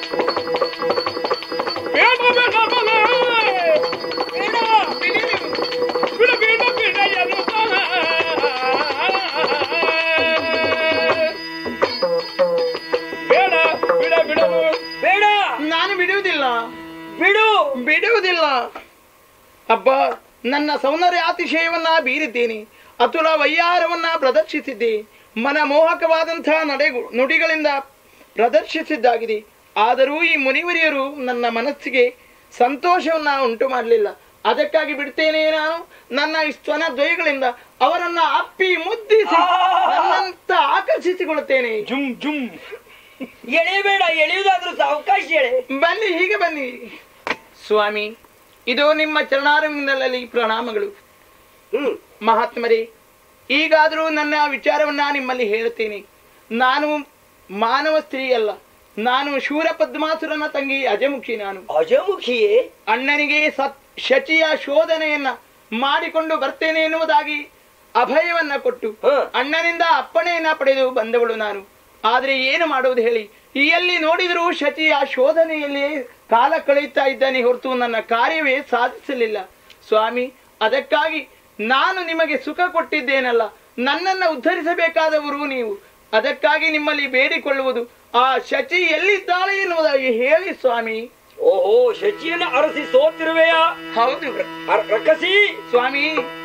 ಬೇಡ ಬೇಡ ಬಲ ಬೇಡ ಬಿಡ ಬೇಡ ಬೇಡ ಎನ್ನುತ್ತಾನ. ಬೇಡ ಬಿಡ ಬಿಡವು ಬೇಡ ನಾನು ಬಿಡುವುದಿಲ್ಲ ಬಿಡು ಬಿಡುವುದಿಲ್ಲ ಅಬ್ಬ ನನ್ನ ಸೌಂದರ್ಯಾತಿಶಯವನ್ನ ಬೀರಿದ್ದೀನಿ ಅತುಲ ವಯ್ಯಾರವನ್ನ ಪ್ರದರ್ಶಿಸಿದ್ದೆ ಮನ ಮೋಹಕವಾದಂತಹ ನಡೆ ನುಡಿಗಳಿಂದ ಪ್ರದರ್ಶಿಸಿದ್ದಾಗಿದೆ ಆದರೂ ಈ ಮುನಿವರಿಯರು ನನ್ನ ಮನಸ್ಸಿಗೆ ಸಂತೋಷವನ್ನ ಉಂಟು ಮಾಡಲಿಲ್ಲ ಅದಕ್ಕಾಗಿ ಬಿಡ್ತೇನೆ ನಾನು ನನ್ನ ಈ ಸ್ತನ ದ್ವಯಗಳಿಂದ ಅವರನ್ನ ಅಪ್ಪಿ ಮುದ್ದಿಸಿ ನನ್ನಂತ ಆಕರ್ಷಿಸಿಕೊಳ್ಳುತ್ತೇನೆ ಜುಮ್ ಜುಮ್ ಎಳೆಯಬೇಡ ಎಳೆಯುವುದಾದ್ರೂ ಅವಕಾಶ ಎಳೆ ಬನ್ನಿ ಹೀಗೆ ಬನ್ನಿ ಸ್ವಾಮಿ ಇದು ನಿಮ್ಮ ಚರಣಾರವಿಂದಲಲ್ಲಿ ಪ್ರಣಾಮಗಳು ಹ್ಮ್ ಮಹಾತ್ಮರೇ ಈಗಾದರೂ ನನ್ನ ವಿಚಾರವನ್ನ ನಿಮ್ಮಲ್ಲಿ ಹೇಳ್ತೇನೆ ನಾನು ಮಾನವ ಸ್ತ್ರೀ ಅಲ್ಲ ನಾನು ಶೂರ ಪದ್ಮಾಸುರನ ತಂಗಿ ಅಜಮುಖಿ ನಾನು ಅಜಮುಖಿಯೇ ಅಣ್ಣನಿಗೆ ಸತ್ ಶಚಿಯ ಶೋಧನೆಯನ್ನ ಮಾಡಿಕೊಂಡು ಬರ್ತೇನೆ ಎನ್ನುವುದಾಗಿ ಅಭಯವನ್ನ ಕೊಟ್ಟು ಹ. ಅಣ್ಣನಿಂದ ಅಪ್ಪಣೆಯನ್ನ ಪಡೆದು ಬಂದವಳು ನಾನು ಆದ್ರೆ ಏನು ಮಾಡುವುದು ಹೇಳಿ ಈ ಎಲ್ಲಿ ನೋಡಿದರೂ ಶಚಿಯ ಶೋಧನೆಯಲ್ಲಿಯೇ ಕಾಲ ಕಳೆಯುತ್ತಾ ಇದ್ದಾನೆ ಹೊರತು ನನ್ನ ಕಾರ್ಯವೇ ಸಾಧಿಸಲಿಲ್ಲ ಸ್ವಾಮಿ ಅದಕ್ಕಾಗಿ ನಾನು ನಿಮಗೆ ಸುಖ ಕೊಟ್ಟಿದ್ದೇನಲ್ಲ ನನ್ನನ್ನ ಉದ್ಧರಿಸಬೇಕಾದವರು ನೀವು ಅದಕ್ಕಾಗಿ ನಿಮ್ಮಲ್ಲಿ ಬೇಡಿಕೊಳ್ಳುವುದು ಆ ಶಚಿ ಎಲ್ಲಿದ್ದಾಳೆ ಎನ್ನುವುದಾಗಿ ಹೇಳಿ ಸ್ವಾಮಿ ಓಹೋ ಶಚಿಯನ್ನು ಅರಸಿ ಸೋತಿರುವೆಯಾ ಹೌದು ಅರ್- ರಕ್ಕಸಿ ಸ್ವಾಮಿ